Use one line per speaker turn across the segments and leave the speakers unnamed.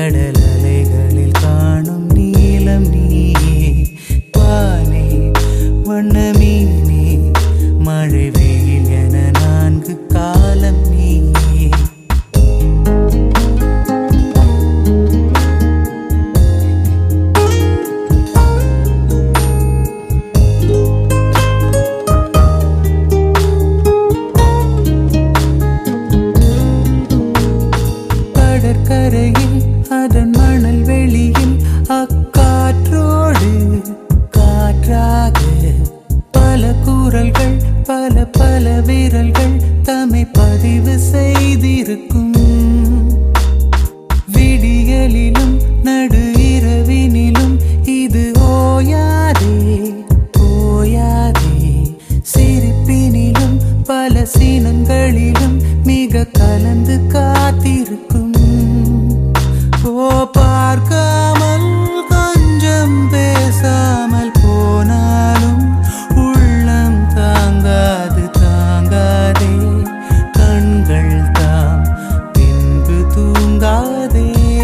கடல் அலைகளில் காணும் நீலம் நீயே வானே வண்ண மீனே மழை வெயில் என நான்கு காலம் நீயே கடற்கரையில் அதன் மணல் வெளியில் அக்காற்றோடு காற்றாக பல குரல்கள் பல பல விரல்கள் தம்மை பதிவு செய்திருக்கும் விடியலிலும் நடு இரவினிலும் இது ஓயாதே ஓயாதே சிரிப்பினிலும் பல சீனங்களிலும் மிக கலந்து காத்திருக்கும் ஓ பார்க்காமல் கொஞ்சம் பேசாமல் போனாலும் உள்ளம் தாங்காது தாங்காதே கண்கள் தாம் பின்பு தூங்காதே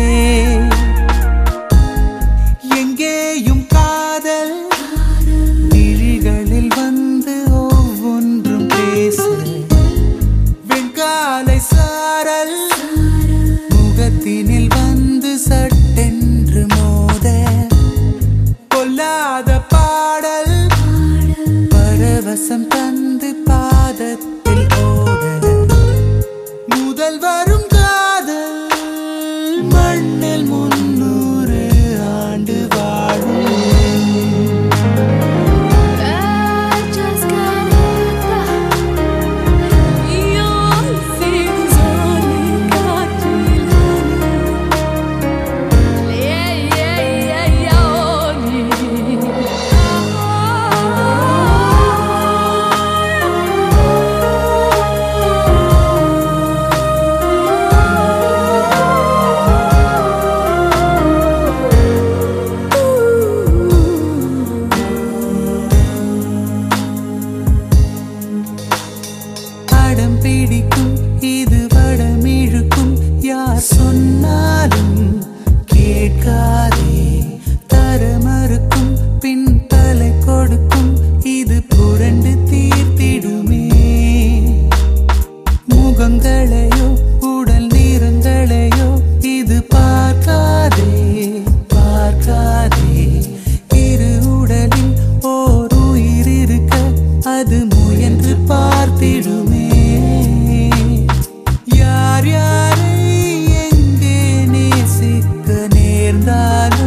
எங்கேயும் காதல் விழிகளில் வந்து ஒவ்வொன்றும் பேச வெண்காலை சாரல் முகத்தினில் வந்து சட்டென்று மோத கொல்லாத பாடல் பரவசம் தந்து பாதத்தில் ஓட முதல் வரும் காதல் மண்ணில் முன்னூறு ஆண்டு வாழும்
I just can't hit Your things only got Yeah, yeah, yeah,
அடம் பிடிக்கும் இது வடம் இழுக்கும் யார் சொன்னாலும் கேட்காதே தர மறுக்கும் பின் தலை கொடுக்கும் இது புரண்டு தீர்த்திடுமே முகங்களையோ உடல் நிறங்களையோ இது பார்க்காதே பார்க்காதே இரு உடலில் ஓர் உயிர் இருக்க அது முயன்று பார்த்திடுமே யார் யாரை எங்கே நேசிக்க நேர்ந்தாலும்